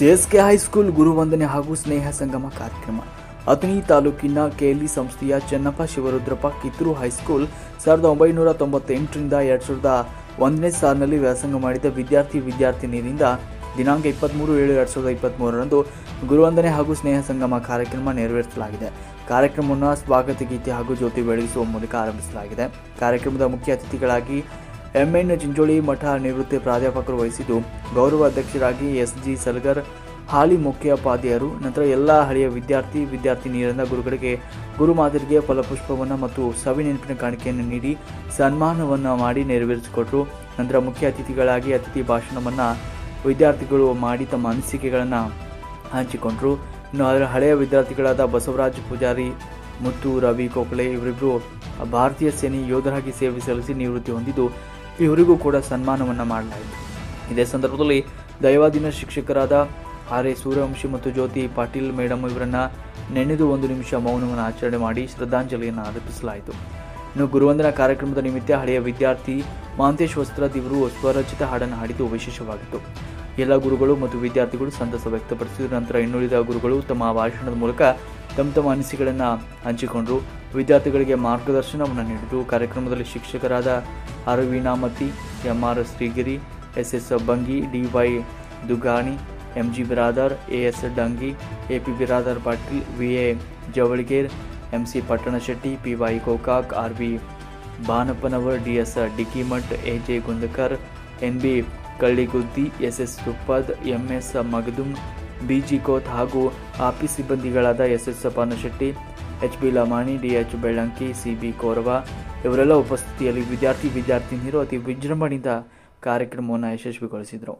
CSK high school ಗುರುವಂದನೆ ಹಾಗೂ ಸ್ನೇಹ ಸಂಗಮ ಕಾರ್ಯಕ್ರಮ ಅಥಣಿ ತಾಲೂಕಿನ ಕೆಎಲ್ಇ ಸಂಸ್ಥೆಯ ಚೆನ್ನಪ್ಪ ಶಿವರುದ್ರಪ್ಪ ಕಿತ್ತೂರು ಹೈಸ್ಕೂಲ್ ಸಾವಿರದ ಒಂಬೈನೂರ ತೊಂಬತ್ತೆಂಟರಿಂದ ಎರಡು ಸಾವಿರದ ಒಂದನೇ ಸಾಲಿನಲ್ಲಿ ವ್ಯಾಸಂಗ ಮಾಡಿದ ವಿದ್ಯಾರ್ಥಿ ವಿದ್ಯಾರ್ಥಿನಿಯರಿಂದ ದಿನಾಂಕ ಇಪ್ಪತ್ತ್ಮೂರು ಏಳು ಎರಡು ಸಾವಿರದ ಇಪ್ಪತ್ತ್ಮೂರರಂದು ಗುರುವಂದನೆ ಹಾಗೂ ಸ್ನೇಹ ಸಂಗಮ ಕಾರ್ಯಕ್ರಮ ನೆರವೇರಿಸಲಾಗಿದೆ ಕಾರ್ಯಕ್ರಮವನ್ನು ಸ್ವಾಗತ ಗೀತೆ ಹಾಗೂ ಜ್ಯೋತಿ ಬೆಳಗಿಸುವ ಮೂಲಕ ಆರಂಭಿಸಲಾಗಿದೆ ಕಾರ್ಯಕ್ರಮದ ಮುಖ್ಯ ಅತಿಥಿಗಳಾಗಿ ಎಂಎನ್ ಚಿಂಚೋಳಿ ಮಠ ನಿವೃತ್ತಿ ಪ್ರಾಧ್ಯಾಪಕರು ವಹಿಸಿದ್ದು ಗೌರವ ಅಧ್ಯಕ್ಷರಾಗಿ ಎಸ್ ಜಿ ಸಲ್ಗರ್ ಹಾಲಿ ಮುಖ್ಯೋಪಾಧ್ಯಾಯರು ನಂತರ ಎಲ್ಲ ಹಳೆಯ ವಿದ್ಯಾರ್ಥಿ ವಿದ್ಯಾರ್ಥಿನಿಯರಿಂದ ಗುರುಗಳಿಗೆ ಗುರು ಮಾದರಿಗೆ ಫಲಪುಷ್ಪವನ್ನು ಮತ್ತು ಸವಿ ನೆನಪಿನ ಕಾಣಿಕೆಯನ್ನು ನೀಡಿ ಸನ್ಮಾನವನ್ನು ಮಾಡಿ ನೆರವೇರಿಸಿಕೊಟ್ರು ನಂತರ ಮುಖ್ಯ ಅತಿಥಿಗಳಾಗಿ ಅತಿಥಿ ಭಾಷಣವನ್ನು ವಿದ್ಯಾರ್ಥಿಗಳು ಮಾಡಿ ತಮ್ಮ ಅನಿಸಿಕೆಗಳನ್ನು ಹಂಚಿಕೊಂಡ್ರು ಇನ್ನು ಅದರ ಹಳೆಯ ವಿದ್ಯಾರ್ಥಿಗಳಾದ ಬಸವರಾಜ್ ಪೂಜಾರಿ ಮುತ್ತು ರವಿ ಕೋಕಳೆ ಇವರಿಬ್ಬರು ಭಾರತೀಯ ಸೇನೆ ಯೋಧರಾಗಿ ಸೇವೆ ಸಲ್ಲಿಸಿ ನಿವೃತ್ತಿ ಹೊಂದಿದ್ದು ಇವರಿಗೂ ಕೂಡ ಸನ್ಮಾನವನ್ನು ಮಾಡಲಾಯಿತು ಇದೇ ಸಂದರ್ಭದಲ್ಲಿ ದೈವಾಧೀನ ಶಿಕ್ಷಕರಾದ ಆರ್ ಎ ಸೂರ್ಯವಂಶಿ ಮತ್ತು ಜ್ಯೋತಿ ಪಾಟೀಲ್ ಮೇಡಮ್ ಇವರನ್ನ ನೆನೆದು ಒಂದು ನಿಮಿಷ ಮೌನವನ್ನು ಆಚರಣೆ ಮಾಡಿ ಶ್ರದ್ಧಾಂಜಲಿಯನ್ನು ಅರ್ಪಿಸಲಾಯಿತು ಇನ್ನು ಗುರುವಂದನ ಕಾರ್ಯಕ್ರಮದ ನಿಮಿತ್ತ ಹಳೆಯ ವಿದ್ಯಾರ್ಥಿ ಮಹಾಂತೇಶ್ ವಸ್ತ್ರದ್ ಇವರು ಸ್ವರಚಿತ ಹಾಡನ್ನು ಹಾಡಿದ್ದು ವಿಶೇಷವಾಗಿತ್ತು ಎಲ್ಲ ಗುರುಗಳು ಮತ್ತು ವಿದ್ಯಾರ್ಥಿಗಳು ಸಂತಸ ವ್ಯಕ್ತಪಡಿಸಿದ ನಂತರ ಇನ್ನುಳಿದ ಗುರುಗಳು ತಮ್ಮ ಭಾಷಣದ ಮೂಲಕ ತಮ್ಮ ತಮ್ಮ ಅನಿಸಿಕೆಗಳನ್ನು ಹಂಚಿಕೊಂಡರು ವಿದ್ಯಾರ್ಥಿಗಳಿಗೆ ಮಾರ್ಗದರ್ಶನವನ್ನು ನೀಡಿದರು ಕಾರ್ಯಕ್ರಮದಲ್ಲಿ ಶಿಕ್ಷಕರಾದ R Veenamati M R Shrigiri S S Bangi D Y Dugani M G Biradar A S Dangi A P Biradar Patil V A Javaliger M C Pattanashetti P Y Gokak R B Banappanavar D S Dikimath A J Gundakar N B Kalligudd S S Tuppad M S Magadum B G Kot ಹಾಗೂ office ಸಿಬ್ಬಂದಿಗಳಾದ S S Panashetti H B Lamani D H Bellanki C B Kaurava ಇವರೆಲ್ಲ ಉಪಸ್ಥಿತಿಯಲ್ಲಿ ವಿದ್ಯಾರ್ಥಿ ವಿದ್ಯಾರ್ಥಿನಿಯರು ಅತಿ ವಿಜೃಂಭಣೆಯಿಂದ ಕಾರ್ಯಕ್ರಮವನ್ನು ಯಶಸ್ವಿಗೊಳಿಸಿದರು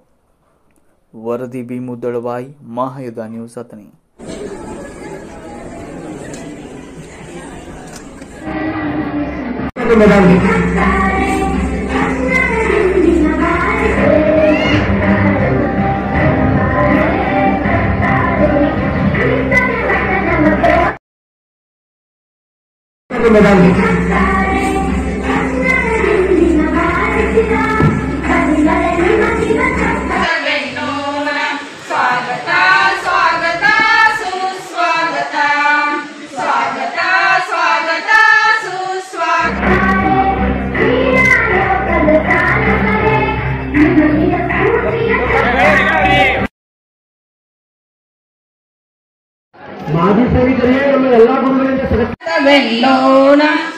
ವರದಿ ಬಿ ಮುದ್ದಳವಾಯಿ ಮಹಾಯುಧ ನ್ಯೂಸ್ ಅಥಣಿ मैदान में मैदान में ಸರ್ವೆನ್ನೋನ ಸ್ವಾಗತ ಸ್ವಾಗತ ಸುಸ್ವಾಗತ ಸ್ವಾಗತ ಸ್ವಾಗತ ಸುಸ್ವಾಗತ ಮಾಜಿ ಸೈನಿಕರಿಗೆ ನಮ್ಮ ಎಲ್ಲಾ ಗುರುಗಳಿಂದ ಸದಸ್ಯ ಸರ್ವೆನ್ನೋನ